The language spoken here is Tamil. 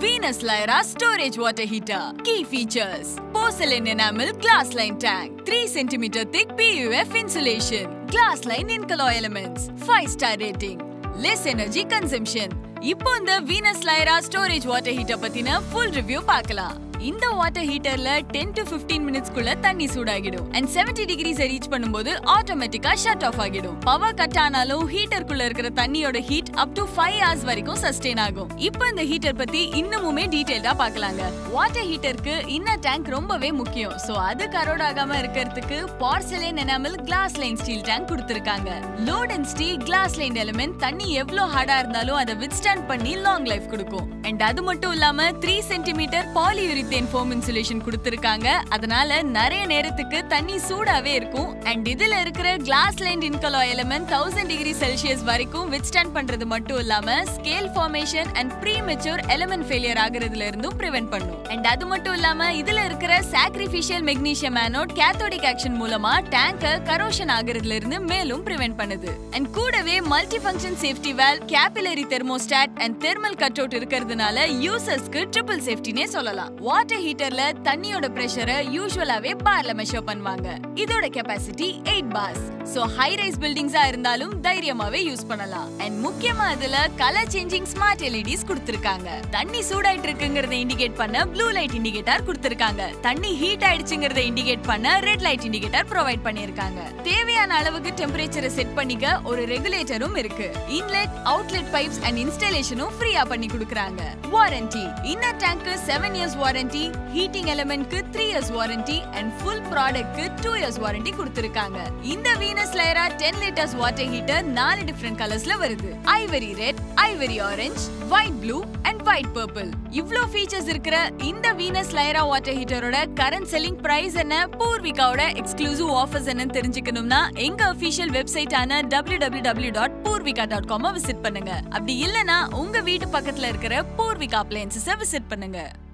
Venus Lyra storage water heater. Key features: porcelain enamel glass line tank, 3 cm thick PUF insulation, glass line Incaloy elements, 5 star rating, less energy consumption. இப்போ இந்த Venus Lyra storage water heater பத்தின ஃபுல் ரிவ்யூ பார்க்கலாம் இந்த வாட்டர் ஹீட்டர்ல 10 டு 15 மினிட்ஸ்க்குள்ள தண்ணி சூடாகிடும் அண்ட் 70 டிகிரிஸ் ரீச் பண்ணும்போது ஆட்டோமேட்டிக்கா ஷட் ஆஃப் ஆகிடும் பவர் கட் ஆனாலும் ஹீட்டருக்குள்ள இருக்கிற தண்ணியோட ஹீட் அப் டு 5 ஹவர்ஸ் வரைக்கும் சஸ்டெயின் ஆகும் இப்போ இந்த ஹீட்டர் பத்தி இன்னமுமே டீடைல்டா பார்க்கலாங்க வாட்டர் ஹீட்டருக்கு இன்னர் டேங்க் ரொம்பவே முக்கியம் சோ அது கரோட் ஆகாம இருக்கிறதுக்கு porcelain enamel glass line steel tank கொடுத்திருக்காங்க low density glass line element தண்ணி எவ்வளவு ஹார்டா இருந்தாலும் அதை வித்ஸ்டாண்ட் பண்ணி லாங் லைஃப் கொடுக்கும் அண்ட் அது மட்டும் இல்லாம three centimetre polyurethane foam insulation கொடுத்திருக்காங்க அதனால நிறைய நேரத்துக்கு தண்ணி சூடாவே இருக்கும் அண்ட் இதுல இருக்கிற glass line Incoloy element thousand degree Celsius வரைக்கும் வித்ஸ்டாண்ட் பண்றது மட்டும் இல்லாம scale formation and premature element failure ஆகுறதுல இருந்தும் பிரிவென்ட் பண்ணும் அண்ட் அது மட்டும் இல்லாம இதுல இருக்கிற sacrificial magnesium anode cathodic action மூலமா டேங்க கரோஷன் ஆகுறதுல இருந்து மேலும் பிரிவென்ட் பண்ணுது அண்ட் கூடவே multi function safety valve capillary thermostat and thermal cut out இருக்கிறதுனால யூசர்ஸ்க்கு ட்ரிபிள் சேஃப்டினே சொல்லலாம் வாட்டர் ஹீட்டர்ல தண்ணியோட பிரஷரை யூஸ்வலாவே பார்ல மெஷர் பண்ணுவாங்க இதோட capacity eight bars so high rise பில்டிங்ஸா இருந்தாலும் தைரியமாவே யூஸ் பண்ணலாம் அண்ட் முக்கியமா இதுல கலர் சேஞ்சிங் ஸ்மார்ட் எல்இடிஸ் கொடுத்திருக்காங்க தண்ணி சூடாயிட்டு இருக்குங்கறத இண்டிகேட் பண்ண ப்ளூ லைட் இண்டிகேட்டர் கொடுத்திருக்காங்க தண்ணி ஹீட் ஆயிடுச்சுங்கறத இண்டிகேட் பண்ண ரெட் லைட் இண்டிகேட்டர் ப்ரொவைட் பண்ணிருக்காங்க தேவையான அளவுக்கு டெம்பரேச்சரை செட் பண்ணிக்க ஒரு ரெகுலேட்டரும் இருக்கு இன்லெட் அவுட்லெட் பைப்ஸ் அண்ட் இன்ஸ்டாலேஷனும் ஃப்ரீயா பண்ணி கொடுக்கறாங்க வாரண்டி இன்னர் டேங்க்கு செவன் இயர்ஸ் வாரண்டி ஹீட்டிங் எலிமெண்ட்க்கு three years warranty and full ப்ராடக்ட்க்கு டூ இயர்ஸ் வாரண்டி கொடுத்திருக்காங்க இந்த Venus Lyra ten litres water heater நாலு டிஃப்ரெண்ட் கலர்ஸ்ல வருது ivory red Ivory orange white blue and white purple இவ்ளோ ஃபீச்சர்ஸ் இருக்கிற இந்த வீனஸ் லைரா வாட்டர் ஹீட்டரோட கரண்ட் செல்லிங் பிரைஸ் என்ன பூர்விகாவோட எக்ஸ்க்ளூசிவ் ஆஃபர்ஸ் என்னன்னு தெரிஞ்சுக்கணும்னா எங்க அபிஷியல் வெப்சைட்டான W W W dot Poorvika dot com visit பண்ணுங்க அப்படி இல்லனா உங்க வீட்டு பக்கத்துல இருக்கிற பூர்விகா அப்ளையன்சஸை விசிட் பண்ணுங்க